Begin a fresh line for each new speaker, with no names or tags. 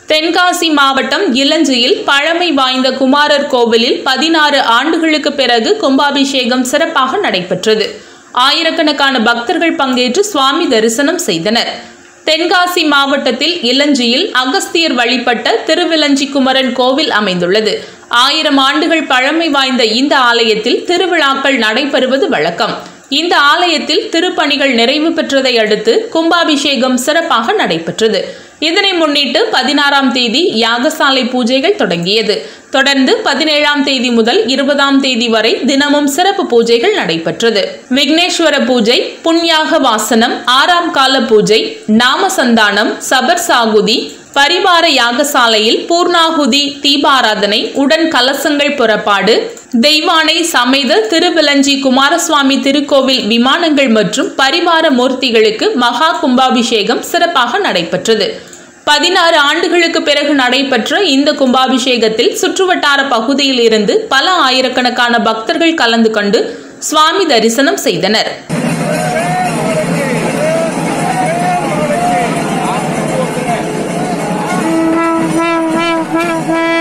தென்காசி மாவட்டம் இளஞ்சியில் பழமை வாய்ந்த குமாரர் கோவிலில் பதினாறு ஆண்டுகளுக்கு பிறகு கும்பாபிஷேகம் சிறப்பாக நடைபெற்றது ஆயிரக்கணக்கான பக்தர்கள் பங்கேற்று சுவாமி தரிசனம் செய்தனர் தென்காசி மாவட்டத்தில் இளஞ்சியில் அகஸ்தியர் வழிபட்ட திருவிலஞ்சி குமரன் கோவில் அமைந்துள்ளது ஆயிரம் ஆண்டுகள் பழமை வாய்ந்த இந்த ஆலயத்தில் திருவிழாக்கள் நடைபெறுவது வழக்கம் இந்த ஆலயத்தில் திருப்பணிகள் நிறைவு பெற்றதை அடுத்து கும்பாபிஷேகம் சிறப்பாக நடைபெற்றது இதனை முன்னிட்டு பதினாறாம் தேதி யாகசாலை பூஜைகள் தொடங்கியது தொடர்ந்து பதினேழாம் தேதி முதல் இருபதாம் தேதி வரை தினமும் சிறப்பு பூஜைகள் நடைபெற்றது விக்னேஸ்வர பூஜை புண்ணியாக வாசனம் ஆறாம் கால பூஜை நாமசந்தானம் சபர் சாகுதி பரிவார யாகசாலையில் பூர்ணாகுதி தீபாராதனை உடன் கலசங்கள் புறப்பாடு தெய்வானை சமைத திருவிலஞ்சி குமாரசுவாமி திருக்கோவில் விமானங்கள் மற்றும் பரிவார மூர்த்திகளுக்கு மகா கும்பாபிஷேகம் சிறப்பாக நடைபெற்றது பதினாறு ஆண்டுகளுக்கு பிறகு நடைபெற்ற இந்த கும்பாபிஷேகத்தில் சுற்றுவட்டார பகுதியில் இருந்து பல ஆயிரக்கணக்கான பக்தர்கள் கலந்து கொண்டு சுவாமி தரிசனம் செய்தனர்
Ha ha ha ha ha